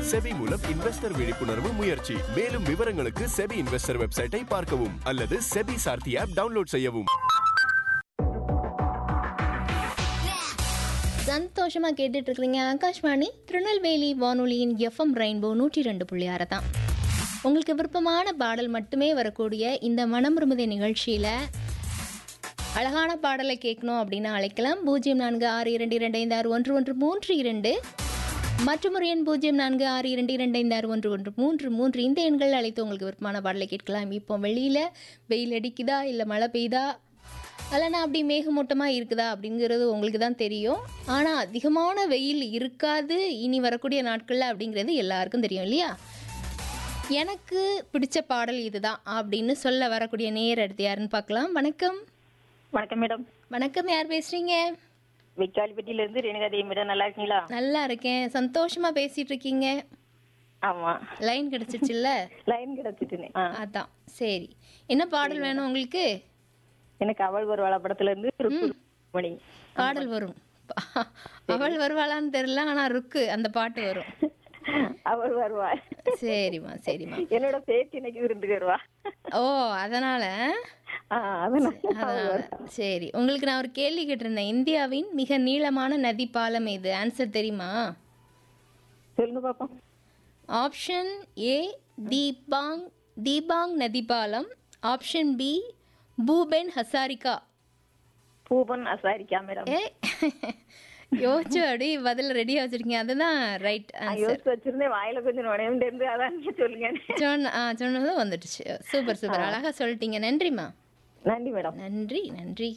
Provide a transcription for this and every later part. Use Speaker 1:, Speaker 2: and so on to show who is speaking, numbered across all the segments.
Speaker 1: SEBI மூலம் investor விழிப்புணர்வு முயற்சி மேலும் விவரங்களுக்கு செபி இன்வெஸ்டர் வெப்சைட்டை பார்க்கவும் அல்லது செபி சார்த்தி ஆப் டவுன்லோட் செய்யவும்
Speaker 2: சந்தோஷமா கேட்டுட்டு இருக்கிறீங்க ஆகாஷ்வாணி திருநெல்வேலி வானொலியின் எஃப்எம் ரெயின்போ நூற்றி ரெண்டு புள்ளி ஆறு தான் உங்களுக்கு விருப்பமான பாடல் மட்டுமே வரக்கூடிய இந்த மனமிரும்புதை நிகழ்ச்சியில் அழகான பாடலை கேட்கணும் அப்படின்னு அழைக்கலாம் பூஜ்ஜியம் நான்கு ஆறு இரண்டு இரண்டு ஐந்து ஆறு ஒன்று ஒன்று மூன்று இரண்டு மற்றும் ஒரு எண் பூஜ்ஜியம் நான்கு ஆறு இரண்டு இரண்டு ஐந்து ஆறு ஒன்று ஒன்று மூன்று மூன்று இந்த எண்கள் அழைத்து உங்களுக்கு விருப்பமான பாடலை கேட்கலாம் இப்போ வெளியில் வெயில் அடிக்குதா இல்லை மழை பெய்யுதா இல்லைன்னா அப்படி மேகமூட்டமாக இருக்குதா அப்படிங்கிறது உங்களுக்கு தான் தெரியும் ஆனால் அதிகமான வெயில் இருக்காது இனி வரக்கூடிய நாட்களில் அப்படிங்கிறது எல்லாருக்கும் தெரியும் இல்லையா எனக்கு பிடிச்ச பாடல் இதுதான் அப்படின்னு சொல்ல வரக்கூடிய நேர் அடுத்து யாருன்னு பார்க்கலாம் வணக்கம்
Speaker 3: வணக்கம் மேடம்
Speaker 2: வணக்கம் யார் பேசுறீங்க
Speaker 3: வெக்காலிப்பட்டியில இருந்து ரேணுகா தேவி மேடம் நல்லா இருக்கீங்களா
Speaker 2: நல்லா இருக்கேன் சந்தோஷமா பேசிட்டு இருக்கீங்க
Speaker 3: ஆமா
Speaker 2: லைன் கிடைச்சிருச்சுல்ல
Speaker 3: லைன் கிடைச்சிட்டுனே ஆ.
Speaker 2: அதான் சரி என்ன பாடல் வேணும் உங்களுக்கு
Speaker 3: எனக்கு அவள் ஒரு வாழ படத்துல இருந்து ருக்கு மணி
Speaker 2: பாடல் வரும் அவள் வருவாளான்னு தெரியல ஆனா ருக்கு அந்த பாட்டு வரும்
Speaker 3: அவள் வருவா
Speaker 2: சரிம்மா சரிம்மா
Speaker 3: என்னோட பேச்சு இன்னைக்கு விருந்துக்கு வருவா
Speaker 2: ஓ அதனால
Speaker 3: ஆ, அதனால
Speaker 2: அதனால சரி உங்களுக்கு நான் ஒரு கேள்வி கேட்டிருந்தேன் இந்தியாவின் மிக நீளமான நதி பாலம் எது ஆன்சர் தெரியுமா
Speaker 3: சொல்லுங்க பாப்போம்
Speaker 2: ஆப்ஷன் ஏ தீபாங் தீபாங் நதி பாலம் option B Bhupen Hazarika
Speaker 3: Bhupen Hazarika madam
Speaker 2: ஏ யோசிச்சு அப்படி பதில் ரெடியாக வச்சிருக்கீங்க அதுதான் ரைட்
Speaker 3: நான்
Speaker 2: ஆன்சர்
Speaker 3: யோசிச்சு வச்சிருந்தேன் வாயில கொஞ்சம் நுழையும் இருந்து அதான் நீங்க சொல்லுங்க
Speaker 2: சொன்ன ஆ சொன்னதும் வந்துடுச்சு சூப்பர் சூப்பர் அழகாக சொல்லிட்டீங்க நன்றிம்மா
Speaker 3: நன்றி மேடம்
Speaker 2: நன்றி நன்றி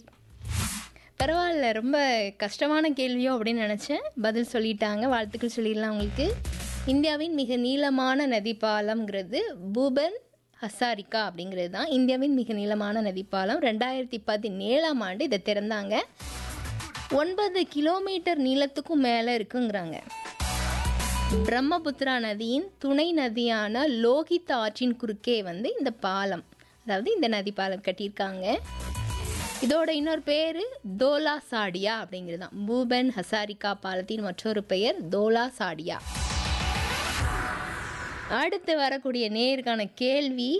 Speaker 2: பரவாயில்ல ரொம்ப கஷ்டமான கேள்வியோ அப்படின்னு நினச்சேன் பதில் சொல்லிட்டாங்க வாழ்த்துக்கள் சொல்லிடலாம் உங்களுக்கு இந்தியாவின் மிக நீளமான நதி பாலம்ங்கிறது பூபன் ஹசாரிகா அப்படிங்கிறது தான் இந்தியாவின் மிக நீளமான நதி பாலம் ரெண்டாயிரத்தி பதினேழாம் ஆண்டு இதை திறந்தாங்க ஒன்பது கிலோமீட்டர் நீளத்துக்கும் மேலே இருக்குங்கிறாங்க பிரம்மபுத்திரா நதியின் துணை நதியான லோகித் ஆற்றின் குறுக்கே வந்து இந்த பாலம் அதாவது இந்த நதி பாலம் கட்டியிருக்காங்க இதோட இன்னொரு பேர் தோலா சாடியா அப்படிங்கிறது தான் பூபன் ஹசாரிகா பாலத்தின் மற்றொரு பெயர் தோலா சாடியா அடுத்து வரக்கூடிய நேருக்கான கேள்வி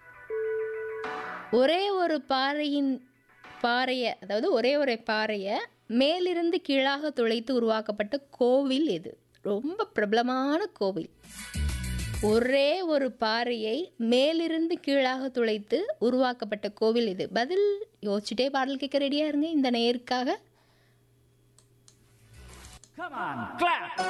Speaker 2: ஒரே ஒரு பாறையின் பாறையை அதாவது ஒரே ஒரு பாறையை மேலிருந்து கீழாக துளைத்து உருவாக்கப்பட்ட கோவில் எது ரொம்ப பிரபலமான கோவில் ஒரே ஒரு பாறையை மேலிருந்து கீழாக துளைத்து உருவாக்கப்பட்ட கோவில் இது பதில் யோசிச்சுட்டே பாடல் கேட்க ரெடியா இருங்க இந்த நேருக்காக
Speaker 4: Come on, clap.